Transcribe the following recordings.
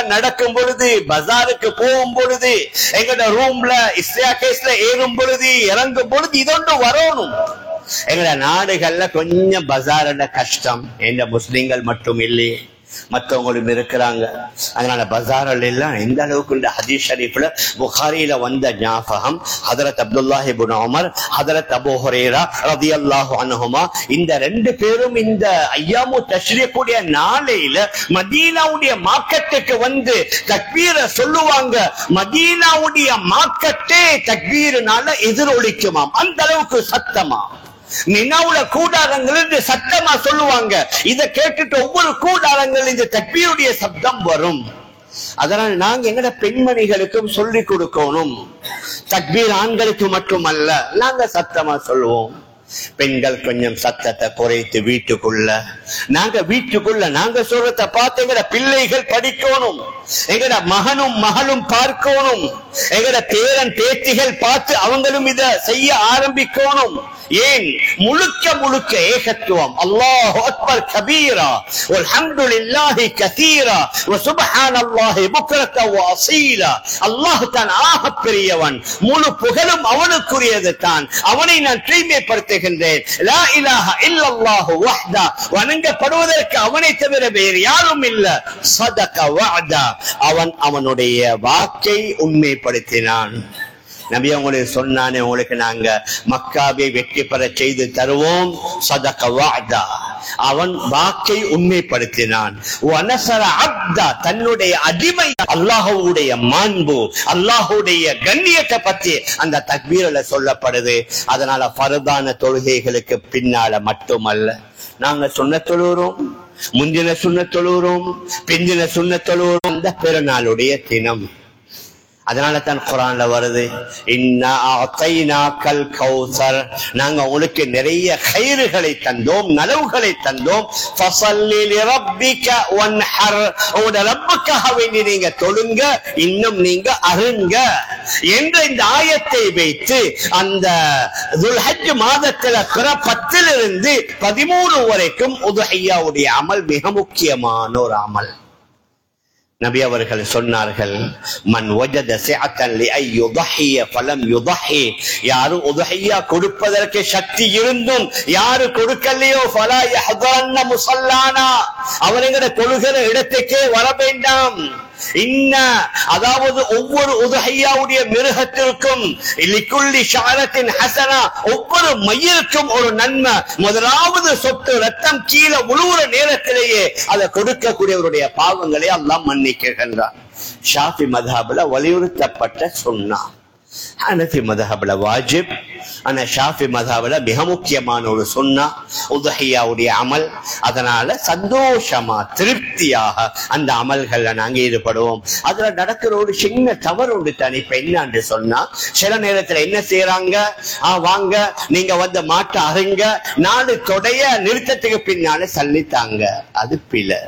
நடக்கும் பொழுது பஜாருக்கு போகும் பொழுது எங்கட ரூம்ல இஸ்யா கேஸ்ல ஏறும் பொழுது இறங்கும் பொழுது இதொன்று வரணும் எங்கட நாடுகள்ல கொஞ்சம் பஜார்ல கஷ்டம் எந்த முஸ்லிம்கள் மட்டும் இல்லையே மற்றவங்களும் இருக்கிறாங்க அதனால பஜாரில் எல்லாம் எந்த அளவுக்கு இந்த ஹதீஸ் ஷரீஃப்ல புகாரியில வந்த ஞாபகம் Hazrat Abdullahi ibn Umar Hazrat Abu Huraira ரலியல்லாஹு அன்ஹுமா இந்த ரெண்டு பேரும் இந்த ஐயாமு தஷ்ரீக்குடைய நாளையில மதீனாவுடைய மார்க்கெட்டுக்கு வந்து தக்பீரை சொல்லுவாங்க மதீனாவுடைய மார்க்கெட்டே தக்பீருனால எதிரொலிக்குமாம் அந்த அளவுக்கு சத்தமா மினாவுல கூடாரங்கள் என்று சத்தமா சொல்லுவாங்க இத கேட்டுட்டு ஒவ்வொரு கூடாரங்கள் இந்த தக்பீருடைய சப்தம் வரும் அதனால் நாங்க எங்கட பெண்மணிகளுக்கும் சொல்லி கொடுக்கணும் தக்பீர் ஆண்களுக்கு மட்டுமல்ல நாங்க சத்தமா சொல்லுவோம் பெண்கள் கொஞ்சம் சத்தத்தை குறைத்து வீட்டுக்குள்ள நாங்க வீட்டுக்குள்ள நாங்க சொல்றத பார்த்து எங்கட பிள்ளைகள் படிக்கணும் எங்கட மகனும் மகளும் பார்க்கணும் எங்கட பேரன் பேத்திகள் பார்த்து அவங்களும் இத செய்ய ஆரம்பிக்கணும் ஏன் முழுக்க முழுக்க ஏகத்துவம் அல்லாஹ் அக்பர் கபீரா வல்ஹம்துலில்லாஹி கதீரா வசுப்ஹானல்லாஹி புக்ரத வஅசீலா அல்லாஹ் தான் ஆக பெரியவன் முழு புகழும் அவனுக்குரியது தான் அவனை நான் தூய்மைப்படுத்துகின்றேன் லா இலாஹ இல்லல்லாஹு வஹ்தா வணங்கப்படுவதற்கு அவனை தவிர வேறு யாரும் இல்ல சதக வஅதா அவன் அவனுடைய வாக்கை உண்மைப்படுத்தினான் நபி உங்களுக்கு சொன்னானே உங்களுக்கு நாங்க மக்காவை வெற்றி பெற செய்து தருவோம் சதக வாதா அவன் வாக்கை உண்மைப்படுத்தினான் வனசர அப்தா தன்னுடைய அடிமை அல்லாஹுடைய மாண்பு அல்லாஹுடைய கண்ணியத்தை பத்தி அந்த தக்பீரில் சொல்லப்படுது அதனால பரதான தொழுகைகளுக்கு பின்னால மட்டுமல்ல நாங்க சொன்ன தொழுகிறோம் முந்தின சுண்ண தொழுகிறோம் பிந்தின சுண்ண தொழுகிறோம் அந்த பெருநாளுடைய தினம் அதனால தான் குரான்ல வருது இன்னா அத்தைனாக்கல் கௌசர் நாங்க உங்களுக்கு நிறைய கயிறுகளை தந்தோம் நலவுகளை தந்தோம் ஃபஸல்லி லிரப்பிக வன்ஹர் உங்களோட ரப்புக்காக வேண்டி நீங்க தொழுங்க இன்னும் நீங்க அருங்க என்ற இந்த ஆயத்தை வைத்து அந்த துல்ஹஜ் மாதத்துல பிற பத்திலிருந்து பதிமூணு வரைக்கும் உதுஹையாவுடைய அமல் மிக முக்கியமான ஒரு அமல் நபி அவர்கள் சொன்னார்கள் மன் வஜத சிஅத்தன் லிஐ யுضحிய ஃபலம் யுضحி யாரும் உதுஹியா கொடுப்பதற்கு சக்தி இருந்தும் யாரு கொடுக்கலையோ ஃபலா யஹ்தரன்ன முஸல்லானா அவருங்கிற தொழுகிற இடத்துக்கே வர வேண்டாம் இன்ன அதாவது ஒவ்வொரு உதகையாவுடைய மிருகத்திற்கும் லிக்குள்ளி ஷாரத்தின் ஹசனா ஒவ்வொரு மயிலுக்கும் ஒரு நன்மை முதலாவது சொத்து ரத்தம் கீழே உழுவுற நேரத்திலேயே அதை கொடுக்கக்கூடியவருடைய பாவங்களை எல்லாம் மன்னிக்கின்றார் ஷாஃபி மதாபுல வலியுறுத்தப்பட்ட சொன்னா ஹனஃபி மதஹப்ல வாஜிப் ஆனா ஷாஃபி மதஹப்ல மிக முக்கியமான ஒரு சொன்னா உதஹியாவுடைய அமல் அதனால சந்தோஷமா திருப்தியாக அந்த அமல்கள்ல நாங்க ஈடுபடுவோம் அதுல நடக்கிற ஒரு சின்ன தவறு உண்டு தானே இப்ப என்னான்னு சொன்னா சில நேரத்துல என்ன செய்யறாங்க ஆ வாங்க நீங்க வந்து மாட்ட அருங்க நாலு தொடைய நிறுத்தத்துக்கு பின்னால சல்லித்தாங்க அது பிழை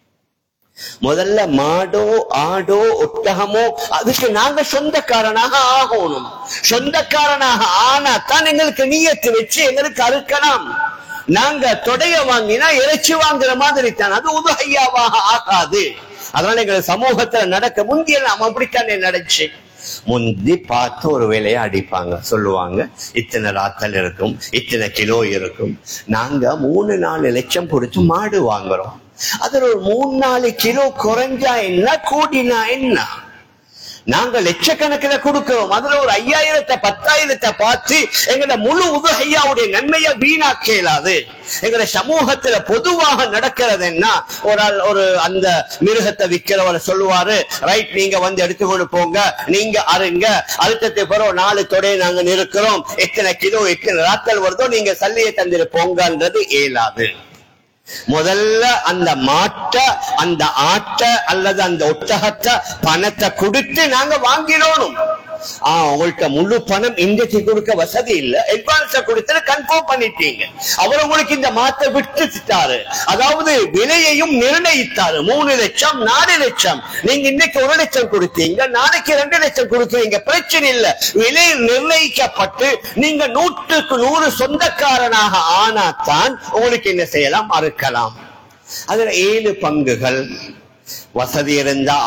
முதல்ல மாடோ ஆடோ ஒட்டகமோ அதுக்கு நாங்க சொந்தக்காரனாக ஆகணும் சொந்தக்காரனாக ஆனா தான் எங்களுக்கு நீயத்து வச்சு எங்களுக்கு அறுக்கலாம் நாங்க தொடைய வாங்கினா இறைச்சி வாங்குற மாதிரி தான் அது உதகையாவாக ஆகாது அதனால எங்க சமூகத்துல நடக்க முந்தியெல்லாம் அப்படித்தானே நடந்துச்சு முந்தி பார்த்து ஒரு வேலையை அடிப்பாங்க சொல்லுவாங்க இத்தனை ராத்தல் இருக்கும் இத்தனை கிலோ இருக்கும் நாங்க மூணு நாலு லட்சம் கொடுத்து மாடு வாங்குறோம் அதுல ஒரு மூணு நாலு கிலோ குறைஞ்சா என்ன கூடினா என்ன நாங்க லட்சக்கணக்கில் கொடுக்கிறோம் அதுல ஒரு ஐயாயிரத்தை பத்தாயிரத்தை பார்த்து எங்கட முழு உதகையாவுடைய நன்மையை வீணாக்க இயலாது எங்கட சமூகத்துல பொதுவாக நடக்கிறது என்ன ஒரு ஆள் ஒரு அந்த மிருகத்தை விற்கிறவர் சொல்லுவாரு ரைட் நீங்க வந்து எடுத்துக்கொண்டு போங்க நீங்க அருங்க அழுத்தத்தை பிறகு நாலு தொடைய நாங்க நிறுக்கிறோம் எத்தனை கிலோ எத்தனை ராத்தல் வருதோ நீங்க சல்லியை தந்துட்டு போங்கன்றது இயலாது முதல்ல அந்த மாட்டை அந்த ஆட்டை அல்லது அந்த ஒட்டகத்தை பணத்தை கொடுத்து நாங்க வாங்கிடணும் ஆஹ் உங்கள்ட்ட முழு பணம் இன்றைக்கு கொடுக்க வசதி இல்ல அட்வான்ஸ கொடுத்து கன்ஃபார்ம் பண்ணிட்டீங்க அவர் உங்களுக்கு இந்த மாத்தை விட்டுட்டாரு அதாவது விலையையும் நிர்ணயித்தாரு மூணு லட்சம் நாலு லட்சம் நீங்க இன்னைக்கு ஒரு லட்சம் கொடுத்தீங்க நாளைக்கு ரெண்டு லட்சம் கொடுத்தீங்க பிரச்சனை இல்ல விலை நிர்ணயிக்கப்பட்டு நீங்க நூற்றுக்கு நூறு சொந்தக்காரனாக ஆனாதான் உங்களுக்கு என்ன செய்யலாம் அறுக்கலாம் அதுல ஏழு பங்குகள் வசதி இருந்தா